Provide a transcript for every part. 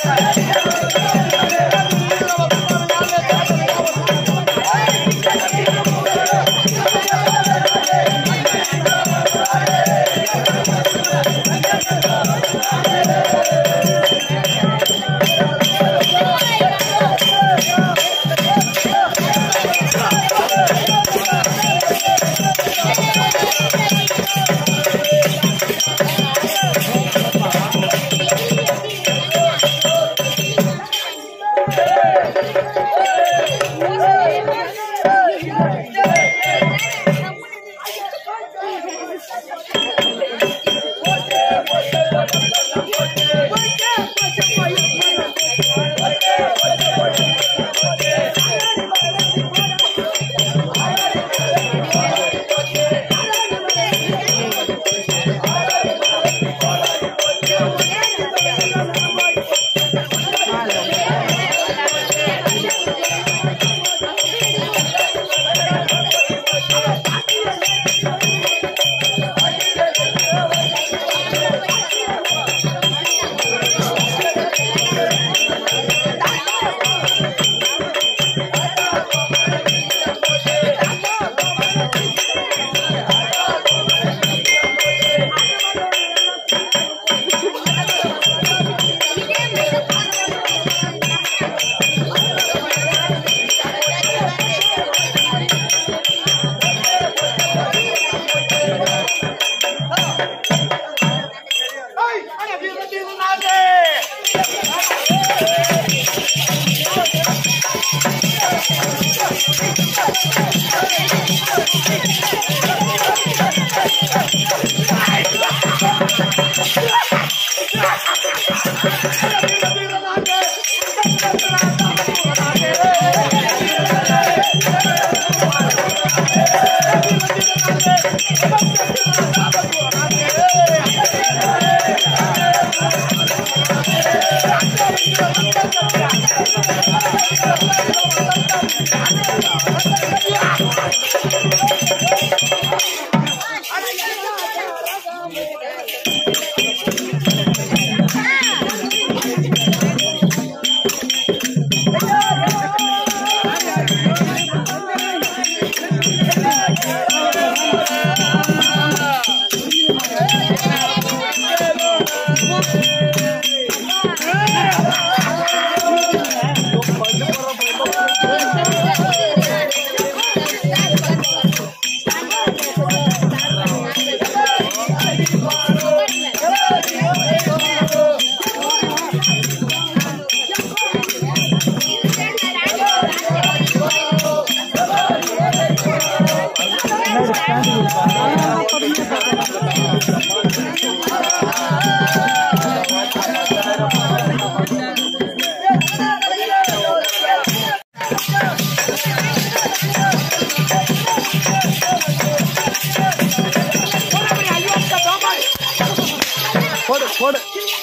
போடு போடு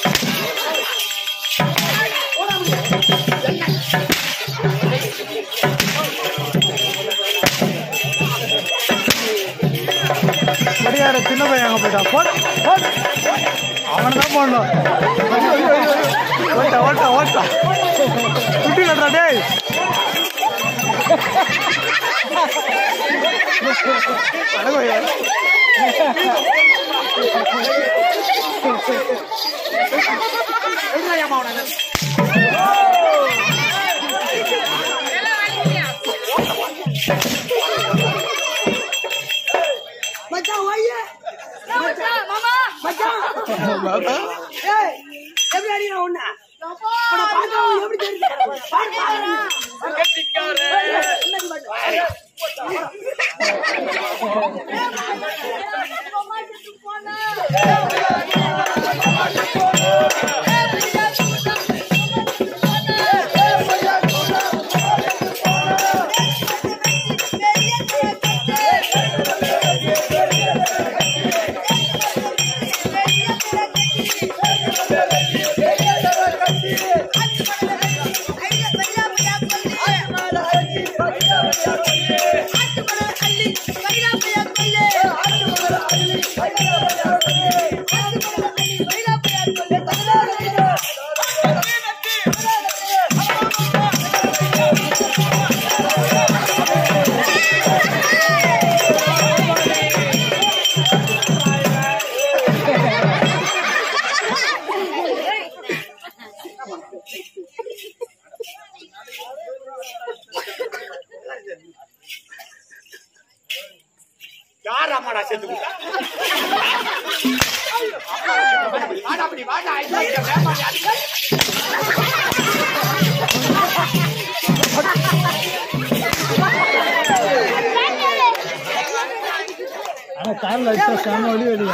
படியார சின்ன பையன் அங்க போயிட்டான் போடு போடு அவனை தான் போடணும் ஐயோ, ஐயோ, ஐயோ, ஐயோ. ஓட்டா ஓட்டா ஓட்டா குட்டி கட்டுறா டேய் அழகோயா மச்சான் வாய்ய மச்சான், மாமா மச்சான் ஏய் எப்படி அடிக்கிற உன்ன உன்னை பார்த்தா உனக்கு எப்படி தெரியுது பாரு பாரு என்னடி பாரு? ஐயா யார் அம்மாடா செத்து விட்டா? வாடா அப்படி வாடா ஐயா, இங்க வேப்பாடி அடிக்க. ஆனா கார்ல அடிச்சா செம வலி வலியா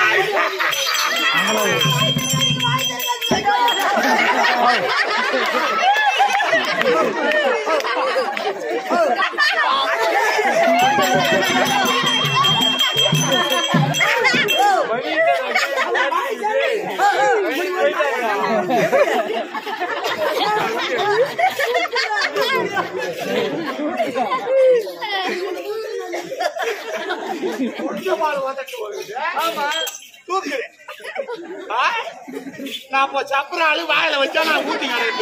குடிச்ச பால் உதட்டு வருது. தூக்குது. ஆ? நான் இப்போ சப்புற ஆளு வாயில வச்சா நான் ஊட்டி கிடக்கு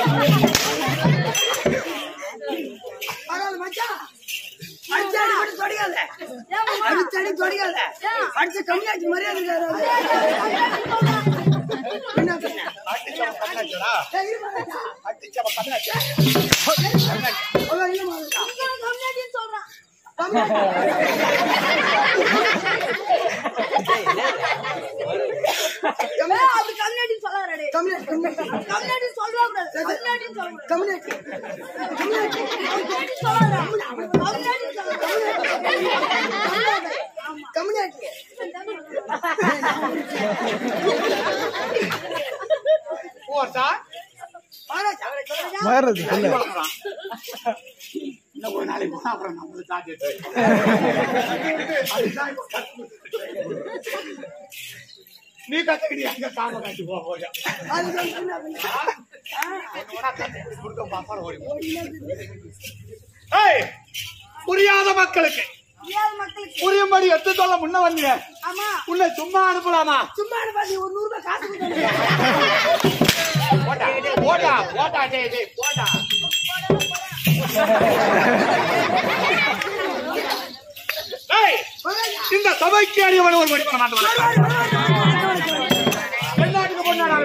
பரவாயில்ல மச்சான் அடிச்சு அடி மட்டும் தொடையாத அடிச்சு அடி தொடையாத அடிச்சு கம்மியாச்சு மரியாதை இருக்காது அது. என்ன பண்ண அடிச்சவன் கண்ணாச்சடா ஏய், இரு மச்சான். அடிச்சவன் கண்ணாச்சா அதான் இல்ல மச்சான். கம்மியாச்சு, கம்மியாச்சு. கம்மியாச்சு. கம்மியாச்சு. போட்டா வாடாச்சா. வயறது சொல்லு இன்னும் ஒரு நாளைக்கு போனா அப்புறம் நம்மளுக்கு தாண்டிட்டு அதுதான் இப்ப கத்துக்கிட்டு. நீ கத்துக்கிட்டு எங்க காம காட்சி போக போறியா அது வந்து என்ன பண்ண? ஒண்ணு வேணா கத்துக்கிட்டு கொடுக்க பாப்பாட ஓடி போ. ஏய், புரியாத மக்களுக்கு புரியும்படி எடுத்து சொல்ல முன்ன வந்தீங்க ஆமா உன்னை சும்மா அனுப்பலாமா சும்மா பாத்தி ஒரு நூறு ரூபாய் காசு கொடுத்தாங்க போட்டா போட்டா போட்டா டேய் டேய் போட்டா ஏய், இந்த சபைக்கு அடியவன் ஒரு மணி பண்ண மாட்டேன் எல்லாத்துக்கும் பொண்ணாடா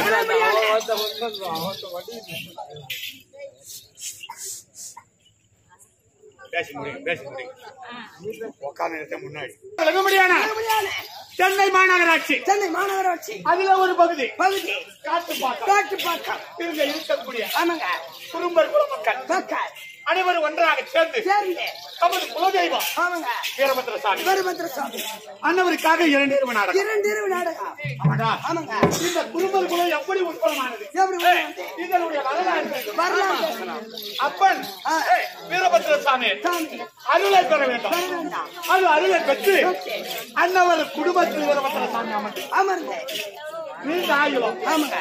பேசி முடியும் பேசி முடியும் உட்கார்ந்து இருக்க முன்னாடி விலக முடியாத சென்னை மாநகராட்சி சென்னை மாநகராட்சி அதுல ஒரு பகுதி பகுதி காட்டு பாக்கம் காட்டு பாக்கம் இங்க இருக்கக்கூடிய ஆமாங்க குறும்பர் குலமக்கள் பக்கம் அனைவரும் ஒன்றாக சேர்ந்து சேர்ந்து நமது குலதெய்வம் ஆமாங்க வீரபத்திர சாமி வீரபத்திர சாமி அன்னவருக்காக இரண்டு இரவு நாடகம் இரண்டு இரவு நாடகம் ஆமாடா. ஆமாங்க இந்த குறும்பர் குலம் எப்படி உட்பலமானது எப்படி உட்பலமானது? இதனுடைய வரலாறு தெரியும். வரலாறு. அப்பன் ஆ. ஏய், வீரபத்திர சாமி சாமி அருளை பெற வேண்டும் வர வேண்டாம் அது அருளை பெற்று ஓகே. அன்னவர் குடும்பத்தில் வீரபத்திர சாமி அமர்ந்து அமர்ந்து நீண்ட ஆயுளம் ஆமாங்க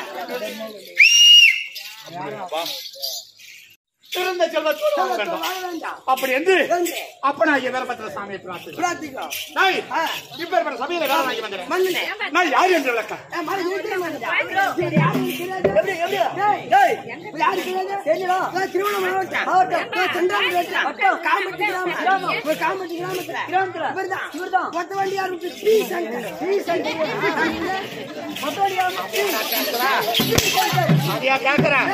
சிறந்த செல்வத்தோடு வாழ சொல்ல வேண்டும் வர வேண்டாம் அப்படி என்று என்று அப்பனாகிய வீரபத்திர சாமியை பிரார்த்தனை பிரார்த்திக்கிறோம் நாய் ஆ. இப்பேற்பட்ட சபையில வேலை வாங்கி வந்தேன் மன்னனே நான் யார் என்று விளக்க ஏன் மறு இருக்கிற வேண்டாம் சரி, யாருக்கு தெரியாது? டேய், டேய், யாருக்கு தெரியாது? நான் திருவண்ணாமலை மாவட்டம். நான் சென்றாமலை வட்டம். காம்பட்டி கிராமம். ஒரு காம்பட்டி கிராமத்துல. இவர்தான். மொத்த வண்டியார் விட்டு ஸ்ரீ சங்கர். ஸ்ரீ சங்கர். மொத்த வண்டியார் ஸ்ரீ சங்கர். அதையா கேக்குறேன்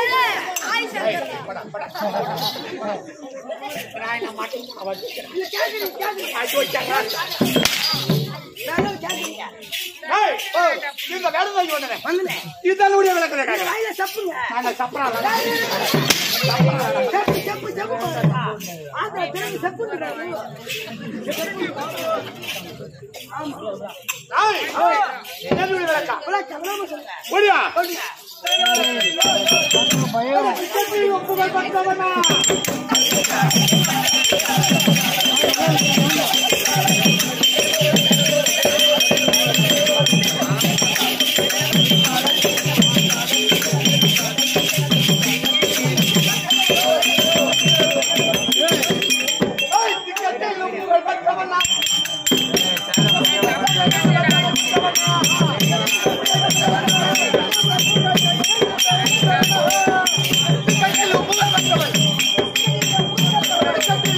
இல்ல, கேக்குறீங்க, கேக்குறீங்க. வேணும், கேக்குறீங்க. ஏய், இந்த வேலை வாங்கி வந்தேன் மன்னனே, இதனுடைய விளக்கத்தை இந்த கேட்கிறேன் வாயில சப்புங்க. நாங்க சப்பரா செப்பு, செப்பு, செப்பு போடுறா. ஆத்தா, திரும்பி செப்புன்றாரு. இதனுடைய விளக்கம் விளக்கம், விளக்கம் சொல்லுங்க. ஒடியா சொல்லுங்க. இசைக்கு ஒப்புதல் பெற்றவனா? ஏய், திக்கத்தில் ஒப்புதல் பெற்றவனா? திக்கத்தில் ஒப்புதல் பெற்றவன்.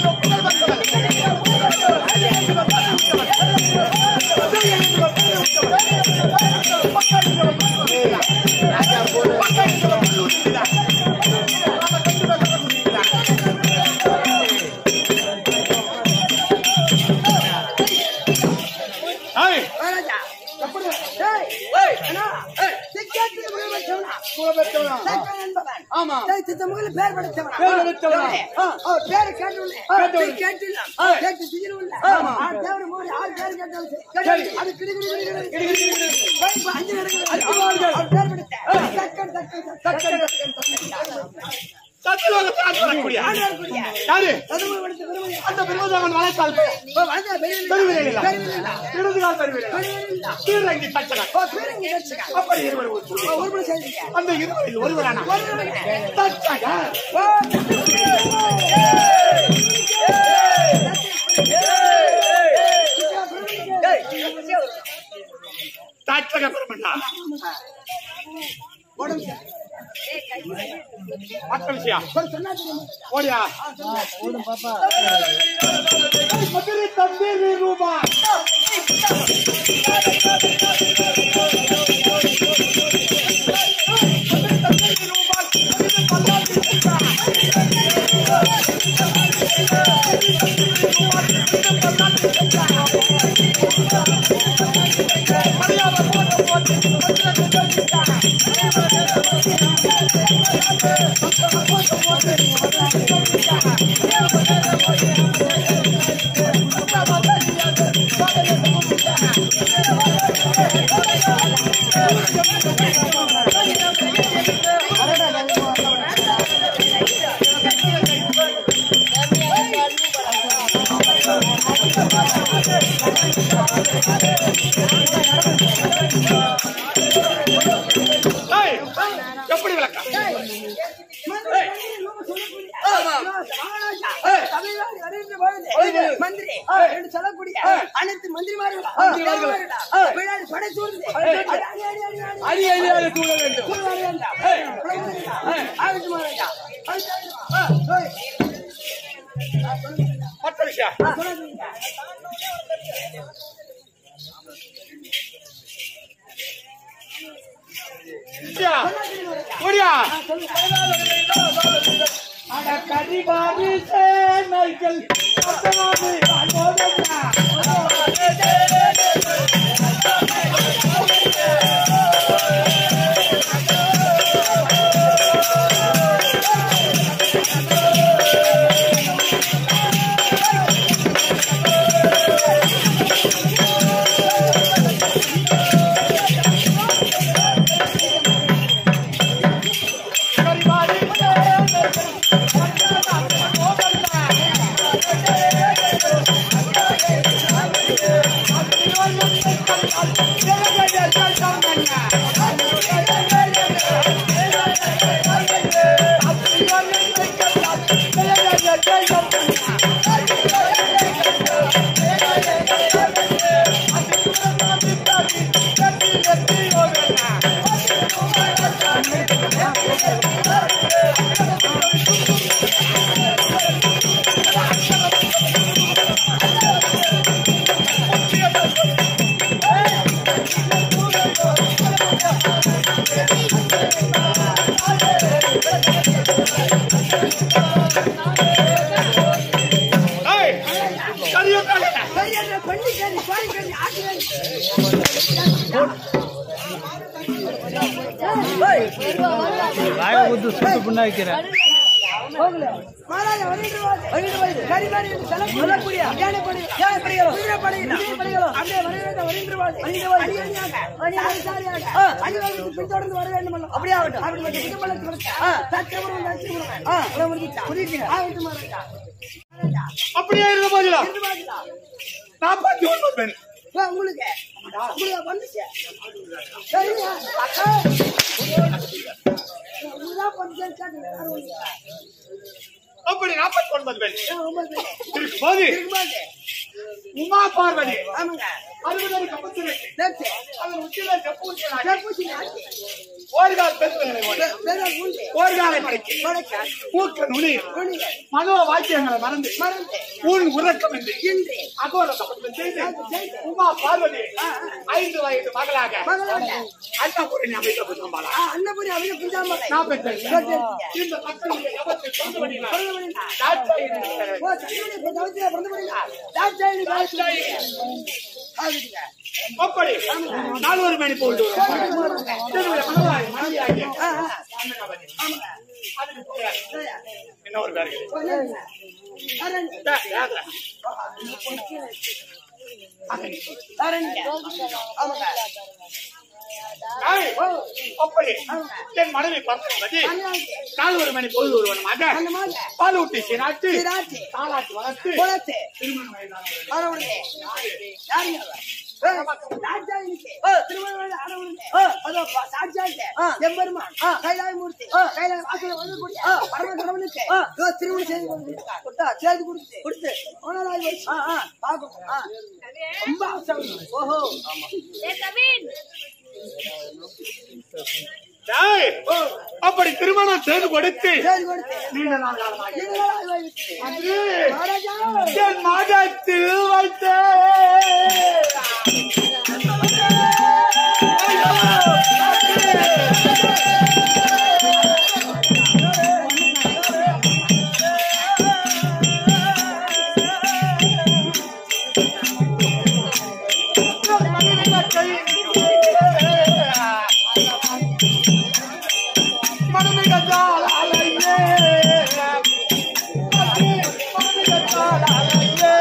ஏய், ராஜா டேய் ஏய், அண்ணா சிக்கேட்டு முகமச்சவனா குலபெற்றவனா? சக்கன் என்பவன் ஆமா. டேய் சித்தமுகல பேர் படைச்சவனா பேர் படைச்சவனா? ஆ அவர் பேர் கேட்டுள்ள கேட்டவுடனே. கேட்டில்ல ஏய். கேட்டு சிகிரு உள்ள ஆமா. ஆ தேவர மோடி ஆள் பேர் கேட்டாலும் சரி. சரி அது கிடி கிடி கிடி கிடி கிடு, கிடு, கிடு, கிடு. போய் இப்ப அஞ்சு நடக்குது அஞ்சு வாருங்கள். அவர் பேர் படைச்ச சக்கன் சக்கன் சக்கன் சக்கன் சத்தியலோகத்தில் ஆண்டு வரக்கூடிய யாரு சதுமுக படைச்ச பெருமை அந்த பெருமதவன் வளர்த்தால் ஓ வளர்ந்த பெரிய பெருவிரையிலா? பெரிய இடதுகால் பெருவிரையிலா? பெரிய சீரங்கி தச்சகன். ஓ பேரங்க கேட்சுங்க அப்படி இருவர் ஒரு புள்ளி. ஒரு முறை செய்யுங்க அந்த இருவரில் ஒருவரான தச்சகன். தச்சக பெருமண்டா மற்ற விஷயம் ஓடியா மதுரை தம்பி ரூபா ஏய், எப்படி விளக்கம் மந்திரி என்று சொல்லக்கூடிய அனைத்து மந்திரிமார்கள் மந்திரிமார்கள். பின்னாடி படை சூழ்ந்து அடி, அடி, அடி, அடி, அடி. அடி அடியாக தூள வேண்டும் சூழ வேண்டாம். ஆகட்டும், மகாராஜா. ஆ, ஓய். மற்ற விஷயம் ஆ, சொல்லுங்க. ஓடியா ஓடியா அட கரிபாரி சேனைகள் பத்தனாது அனோதனா கரிபாரி சேனைகள் பத்தனாது அனோதனா ஏய் கரியோக்கால சரி, என்ற பள்ளிக்கேணி, பாலிக்கேணி, ஆட்டுக்கேணி. வாய ஊத்து சுட்டு புண்ணாக்கிறேன் மகாராஜா, வருகின்றவாறு, வருகின்றவாறு, கரிகாரி என்று சொல்ல- சொல்லக்கூடிய யானைப்படை- யானைப்படைகளோ, குதிரைப்படைகளோ, குதிரைப்படைகளோ, அப்படியே வருகின்ற- வருகின்றவாறு, வருகின்றவாறு, அணியணியாக, அணியாரி சாரியாக, அணிவகுத்து பின்தொடர்ந்து வர வேண்டுமல்லோ. அப்படியே ஆகட்டும். அப்படிப்பட்ட குதிரைப்படைக்கு கொடுத்த, சத்திரபுரம், லட்சுமிபுரம், உங்களை முடிக்கிட்டா. ஆகட்டும், மகாராஜா. மகாராஜா, அப்படியே இருந்த போதிலும் இருந்து பாருங்களா? நாற்பத்தி ஒன்பது பெண் வா, உங்களுக்கு உங்களுக்கு வந்துச்சு சரியா? அக்கா. உங்களுக்குதான் கொஞ்சம் கேட்டு வேற ஒண்ணும் இல்ல. அப்படி நாற்பத்தி ஒன்பது பெண் ஏன் ஒன்பது பேரு? இருக்கும்போது இருக்கும்போது, உமா பார்வதி ஆமாங்க அறுபது கப்பத்தில் சரி, அதன் உச்சியில செப்பு ஊற்றினார். தர்பூசணி ஆச்சு. ஓரிகால் பெருமைகளை ஓடி பெ- பெரிய உண்டு. ஒரு காலை மடக்கி மடக்க மூக்க நுனி நுனிய மனோ வாக்கியங்களை மறந்து மறந்து உன் உறக்கம் என்று இன்று அகோர சபதம் செய்து உமா பார்வதி ஐந்து வயது மகளாக மகளாக அன்னபுரணி அமைத்த புத்தம்பாளா ஆ, அன்னபுரி அவங்க புஞ்சாமலை நான் பெற்றேன் இந்த பக்தனுடைய யவத்தை கொண்டு வடினார் தாட்சாயி இருக்கிறது. ஓ சந்திரனை இப்ப தவிர்த்து பிறந்து போறீங்களா தாட்சாயணி தாட்சாயி. ஆகுதுங்க அப்படி நால்வர் மணி போட்டு என்னுடைய மனதாய் மனைவியாகிய ஆ, ஆ. அன்னகவதி. அதுக்கு போகிறார். சரியா? என்ன ஒரு பேர் இருக்குது? ஓ, என்னங்க? அரண்ய. டேய், யாருடா? அரண்ய. ஆமாங்க. டேய், அப்படி என் மனைவி பார்வதி அண்ணாச்சி. நால்வர் மணி பொழுது ஒருவனமாக அந்த மாதிரி பால் ஊட்டி சீராட்டு சிராச்சி. தாளாட்டி வளர்த்து குளத்து. திருமணம் வயதானவர்கள். ஆடவுடுங்க. யாருங்க அவ? ஏய், தாட்சாயணிக்கு. திருமண வயது ஆடவுடுங்க. அதோ ப- சாட்சாயிக்கு. எம்பெருமான். கைலாயமூர்த்தி. கைலாய வாசல்ல வரக்கூடிய பரமசிவனுக்கு. இதோ திருமணம் செய்து கொடுத்திருக்கார். கொடுத்தா, செய்து கொடுத்து. ஆனாலாய் வச்சு. பார்க்கணும். ரொம்ப அவசரம். ஓஹோ. ஏ கவின் டேய், அப்படி திருமணம் செய்து கொடுத்து செய்து கொடுத்து. நீண்ட நாள் காலமாக எங்களால் வைத்து. அன்று மகாராஜா. என் மகத்தில் வைத்தே மனமிகத்தால் அலையே மனமிகத்தால் அலையே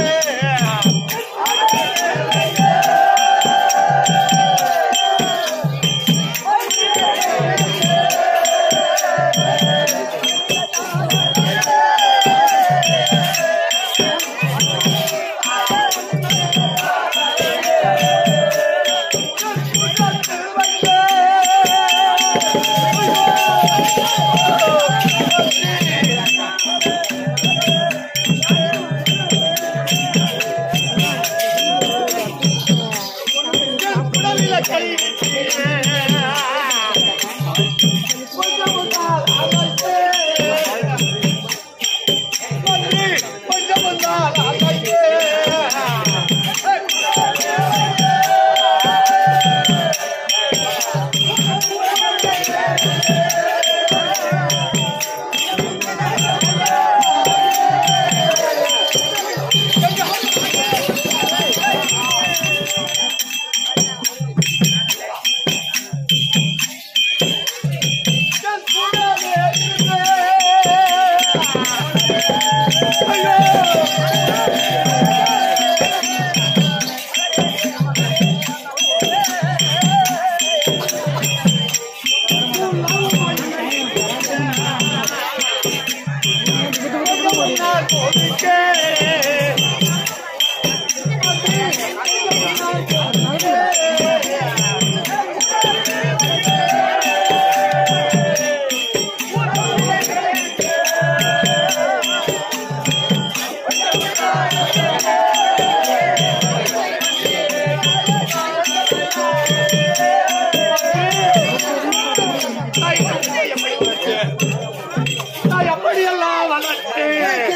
நான் எப்படியெல்லாம் வளர்த்தேன்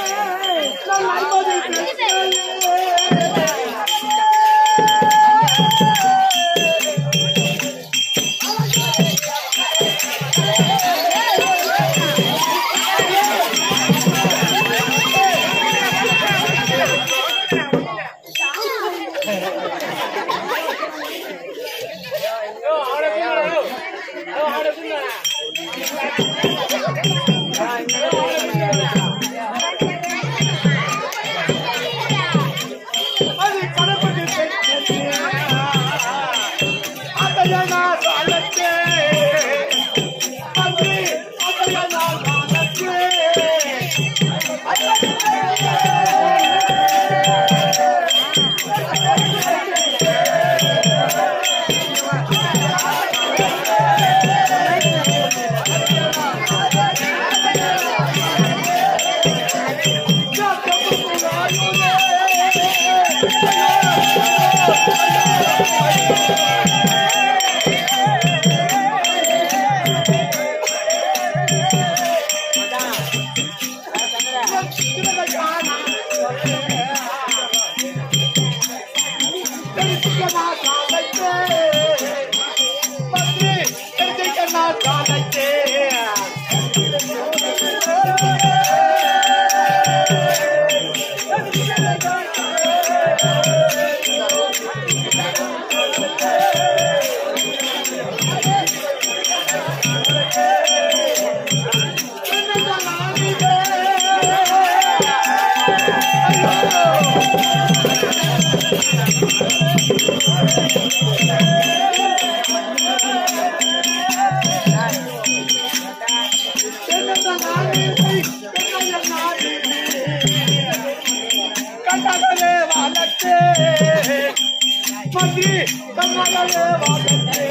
நான் ஐம்பது பெற்றேன். அது கணப்பட்டு பெற்றேன். அதையே நான் வளர்த்தேன். அன்றே கண்ணாலே வாழத்தே மந்திரி கண்ணாலே வாழத்தே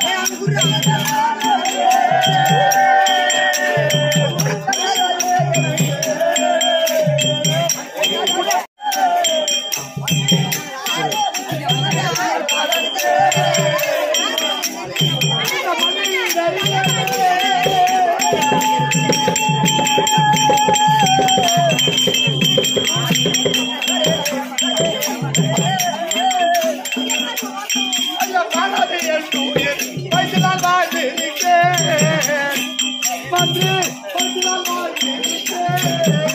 ஐயா காணாதே என் உயிர் வைத்தினால் வாழ்ந்திருக்கேன் மந்திரி வைத்தினால் வாழ்ந்திருக்கேன்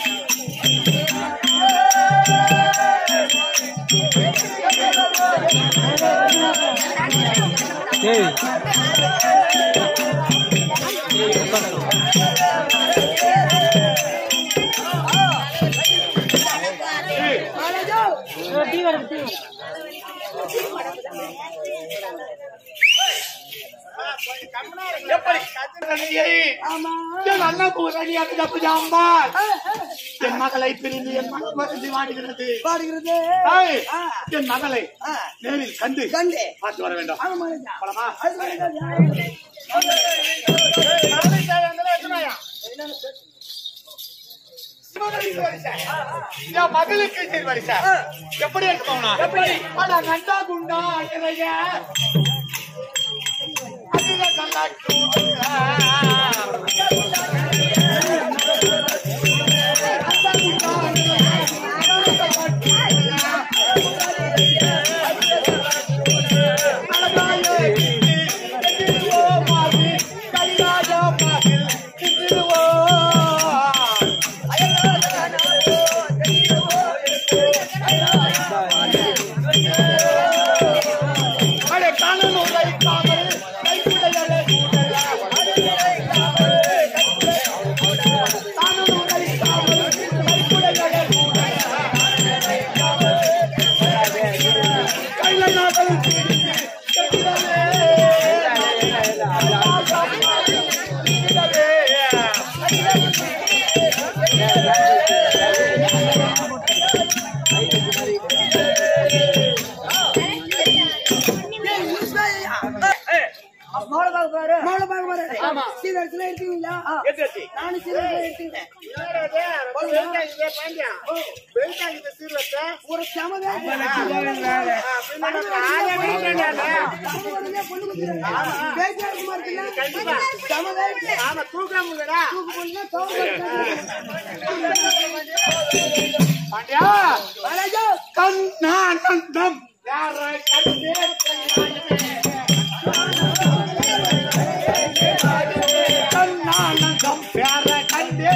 ஏய் எப்படி கதிரணியை என் அன்னபூரணியாக தப்புஜாம்பால் என் மகளை பிரிந்து என் மனம் மருந்து வாடுகிறது பாடுகிறது ஏய், ஆ. என் மகளை ஆ. நேரில் கண்டு கண்டு பார்த்து வர வேண்டும் ஆமா மனுஷா. போலாமா? அது மனுஷா, யாரு? என் மகளுக்கு சரி வரிசை எப்படி எடுத்து போகணும் எப்படி ஆனா நண்டா குண்டா நிறைய அதுல நல்லா அடே காணல் உரை காமல் கைக்குடையலை காணல் உரை காமல் கைக்குடையலை கைல நாதல் ஏய், முழுசா ஐயா. ஏய், மோளை பார்க்க பாரு. மோளை பார்க்க பாரு. சீரகத்துல எடுத்தீங்களா? ஆ. நானும் சீரகத்துல எடுத்துக்கிட்டேன். ஒரு சமதா பேச்சா இருக்குமா இருக்குல்ல? சமதா இருக்கு. தூக்கு போடுங்க, தோல் பாண்டியா பாலாஜா, கண்ணானந்தம் யார கண்டே கண்ணானந்தம் யார கண்டே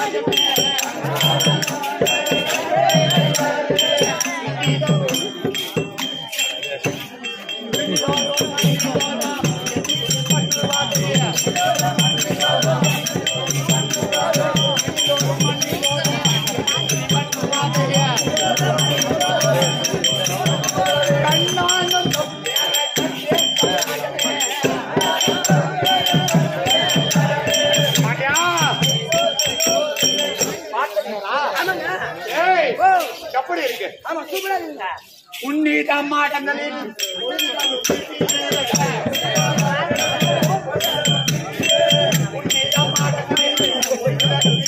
கண்ணானந்தம் பாண்டியா பாத்துக்கிறா ஆமாங்க. ஏய் ஓ, எப்படி இருக்கு ஆமா, சூப்பரா இருக்குங்க. உன்னிடம் மாடங்களில் உன்னிடம் மாடங்களில்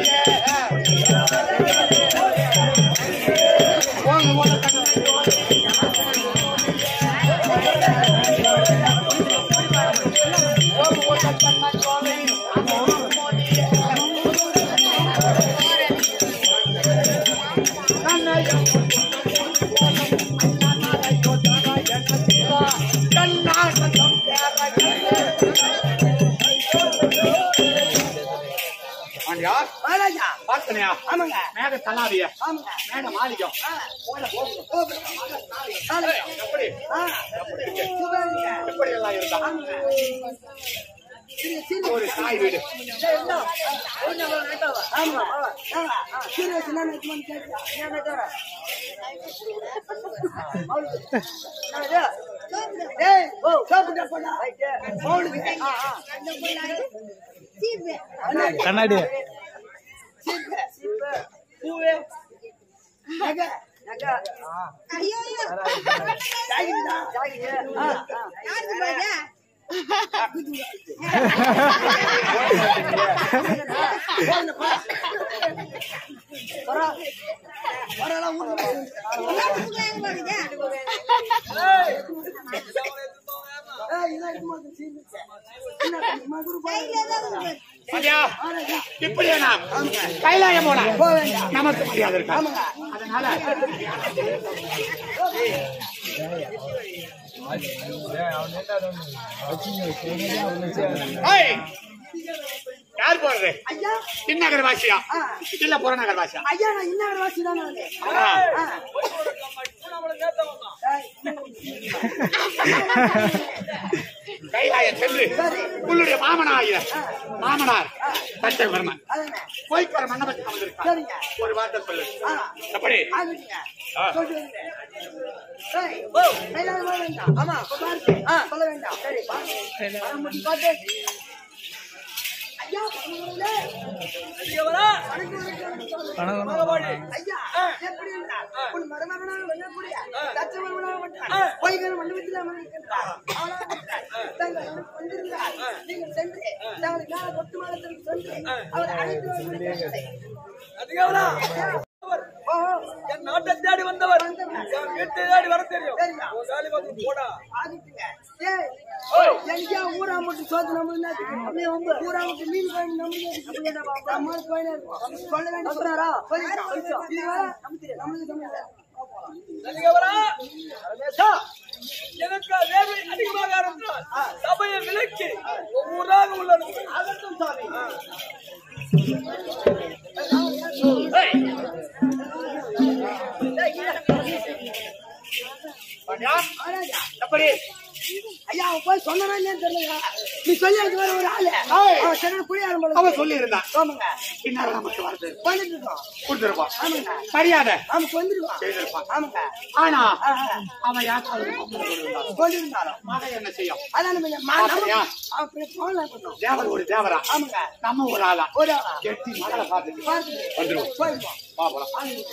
உன் உலகத்தில் உன் உலகத்தில் ஆண்டியா மகாராஜா பார்த்தனையா ஆமாங்க மேக தலாவிய ஆமாங்க மேக மாளிகம் ஆ, எப்படி ஆ, எப்படி இருக்கு சூப்பரா இருக்குங்க. எப்படி எல்லாம் இருந்தா ஆமாங்க. சரி, சரி. ஒரு தாய் வீடு சரி, இந்தா. ஒண்ணு வா, ரெண்டு வா. ஆமா, வா, வா. ஆ, சரி, வச்சு நான் எடுத்து வந்து கேட்கிறேன். என்ன கேட்கிறேன்? அவளுக்கு. என்னது? ஏய், ஓ, சோப்பு டப்பாடா. அவளுக்கு. ஆ, ஆ. கண்ணாடி சீப்பு, சீப்பு, பூவு, நகை, நகை. ஜாக்கெட்டுடா, ஜாக்கெட்டு. ஆ, ஆ. போதும், போதும். வரா. வரலாம், ஊருக்கு ஏய், இதான் எடுத்து வந்து சீப்பு. என்ன, மதுரை போய். பாண்டியா இப்படி நாம் கைலாயம் போன போக வேண்டாம். நமக்கு மரியாதை இருக்கா ஆமாங்க. அதனால ஏய், யார் போறது ஐயா இந்நகர் வாசியா ஆ. இல்ல புறநகர் வாசியா ஐயா நான் இன்னொரு வாசி தான் நானு. ஆ. ஆ. கைலாயம் சென்று சரி. உன்னுடைய மாமனார் மாமனார் சத்தியவர்மன் அதானே. போய்க்கிற மண்டபத்துக்கு வந்திருக்கான் சரிங்க. ஒரு வார்த்தை சொல்லு ஆ. எப்படி ஆகுதுங்க. ஆ. சொல்லிட்டு வந்துட்டேன். ஏய், ஓ, கைலாயம் போக வேண்டாம். ஆமா, இப்ப பாரு. ஆ, சொல்ல வேண்டாம். சரி, வா. வர முடி பாத்து. ஐயா, பரமகுருவே. வணக்கம், வணக்கம், வணக்கம். ஐயா, எப்படி இருந்தார்? உன் மருமகனாக வரக்கூடிய தச்சவர்களாக வந்தார். பொய்கர மண்டபத்தில் அமர்ந்திருக்கின்றார். அவளாக வந்தார். தங்கள் அனுப்பி வந்திருந்தார். நீங்கள் சென்று தங்களுக்கான கொத்து மரத்திற்கு சென்று அவரை அழைத்து வருகிறீர்கள். ஓ, என் நாட்டை தேடி வந்தவர் என் வீட்டை தேடி வர தெரியும் சரியா? உன் வேலை பார்த்து போடா ஆதித்துங்க. ஏய், எங்கேயா ஊரா மட்டும் சோத்து நம்மளுக்கு அப்படியே வந்து ஊரா மட்டும் மீன் கோயில் நம்மளுக்கு நம்ம கோயிலே இருக்கும். சொல்ல வேண்டிய சொல்றாரா? சொல்லிட்டோம், சொல்லிட்டோம். இது வேற நம்மளுக்கு தமிழ் சரிகவரா? ரமேஷா, எனக்கு வேலை அதிகமாக இருந்தால் சபையை விலக்கி ஒவ்வொருவராக உள்ளது ஆகட்டும் சாமி. பாண்டியா மகாராஜா, எப்படி ஐயா அவன் போய் சொன்னானே இல்லையான்னு தெரியலையா? நீ சொல்லி அதுக்கு வேற ஒரு ஆளு ஏய். அவன் சரியான புரியாத போல அவன் சொல்லி இருந்தான் ஆமாங்க பின்னால நமக்கு வருது வந்துட்டு இருக்கோம் கொடுத்துருப்பான் ஆமாங்க மரியாதை ஆமாக்கு வந்துருவான் செய்திருப்பான் ஆமாங்க ஆனா ஆ, ஆ. அவன் யாருக்காவது கொண்டிருந்தான் கொண்டிருந்தாலும் மகன் என்ன செய்யும் அதான் நம்ம மா- நம்ம- அப்படியா? அவன் பின்ன போகலாம் கொஞ்சம். தேவர் ஒரு தேவரா ஆமாங்க நம்ம ஒரு ஆளா ஒரு ஆளா கெட்டி மகளை பார்த்துட்டு பார்த்துட்டு வந்துருவோம் போயிருவோம் வா போலாம்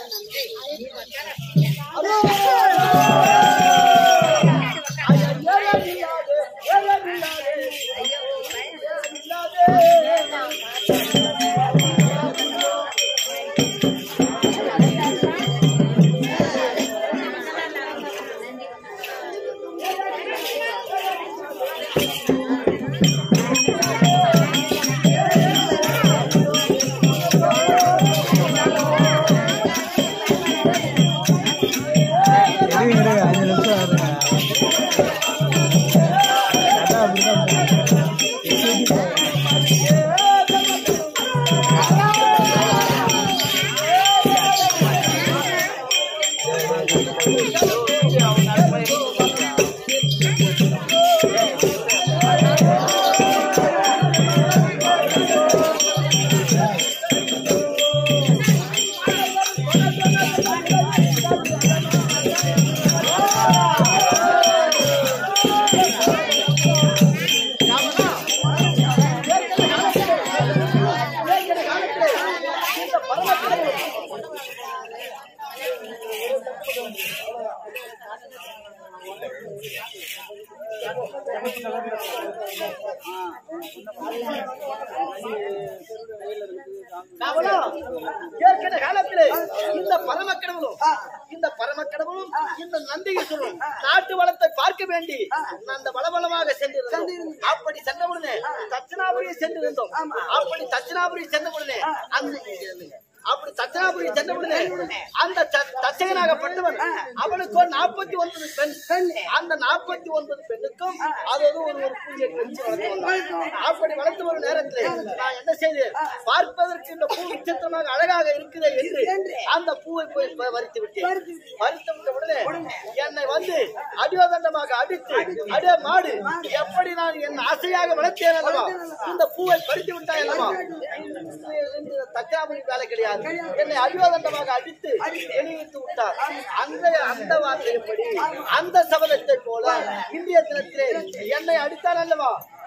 இருங்க இருங்க அஞ்சு நிமிஷம் வருங்க அதான் அப்படிதான் ஏற்கனவே காலத்திலே இந்த பரமக்கடவுளும் இந்த பரமக்கடவுளும் இந்த நந்திகேஸ்வரரும் நாட்டு வளத்தை பார்க்க வேண்டி அந்த வளவளமாக சென்றிருந்தோம் அப்படி சென்றவுடனே தட்சிணாபுரி சென்றிருந்தோம் ஆமா. அப்படி தட்சிணாபுரி சென்ற பொழுது அந்த அப்படி தட்சிணாபுரி சென்ற பொழுது அந்த த- தச்சகனாகப்பட்டவன் அவனுக்கு ஒரு நாற்பத்தி ஒன்பது பெண் பெண். அந்த நாற்பத்தி ஒன்பது பெண்ணுக்கும் அதாவது ஒரு ஒரு பூஜை வச்சு வளர்த்து வந்தான். அப்படி வளர்த்து வரும் நேரத்தில் நான் என்ன செய்தேன் பார்ப்பதற்கு இந்த பூ விசித்திரமாக அழகாக இருக்குது என்று என்று. அந்த பூவை போய் ப- பறித்து விட்டேன் பறித்து விட்டேன். பறித்து விட்ட உடனே என்னை வந்து அடியோதண்டமாக அடித்து அடிய மாடு எப்படி நான் என் ஆசையாக வளர்த்தேன் அல்லவா இந்த பூவை பறித்து விட்டாய் அல்லவா இந்த தச்சாமணி வேலை கிடையாது என்னை அடியோதண்டமாக அடித்து வெளியிட்டு விட்டார் அந்த அந்த வார்த்தைப்படி அந்த சபதத்தை போல இந்திய தினத்திலே என்னை அடித்தார் அல்லவா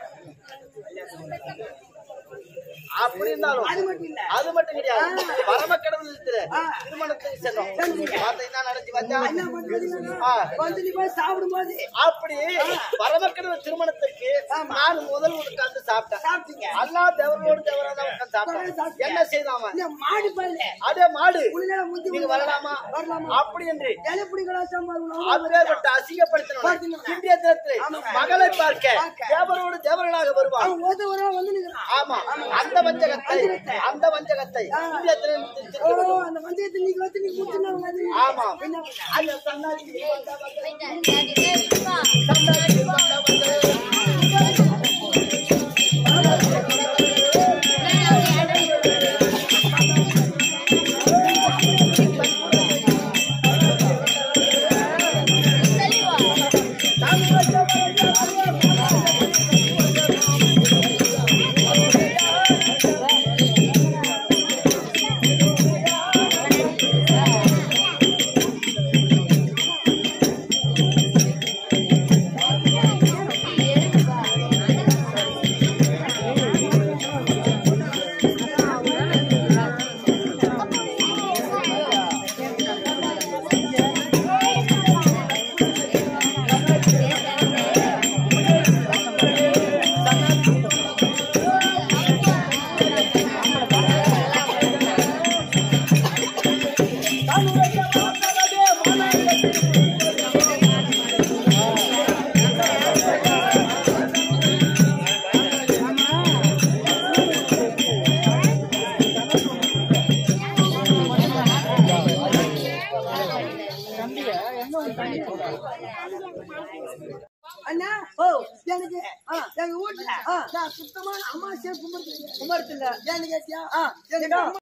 அப்படி இருந்தாலும் அது மட்டும் இல்ல. அது மட்டும் கிடையாது பரம கடவுள் இருக்கிற திருமணத்துக்கு சென்றோம் பார்த்தீங்கன்னா நடத்தி வந்தா என்ன பண்றது? ஆ. வந்து நீ போய் சாப்பிடும்போது அப்படி பரமக்கடவுள் திருமணத்திற்கு நான் முதல் உட்கார்ந்து சாப்பிட்டேன் சாப்பிட்டீங்க. அல்லா தேவரோடு தேவரா தான் உட்கார்ந்து சாப்பிட்டேன் என்ன செய்தாம இந்த மாடு பாருங்க அடே மாடு உள்ள முந்தி நீங்க வரலாமா வரலாமா? அப்படி என்று இலை பிடிக்கலா சம்பாதிக்கணும் அப்பேற்பட்ட அசிங்கப்படுத்தணும் இந்திய தினத்திலே மகளை பார்க்க தேவரோடு தேவர்களாக வருவார் அவன் ஒருத்த ஒரு ஆள் வந்து நிக்கிறான் ஆமா அந்த வஞ்சகத்தை அந்த வஞ்சகத்தை இந்திய தினத்தில் ஓ அந்த வந்தியத்தை நீங்க வந்து நீ முடிச்சுனா ஆமா என்ன அந்த சன்னாசி வந்த வந்த Wait, சன்னாசி வந்த வந்த அண்ணா ஓ எனக்கு எங்க வீட்டுல நான் சுத்தமான அம்மா சேர் கும்பிடுறது கும்பிடுறது இல்ல ஏன்னு கேட்டியா எனக்கு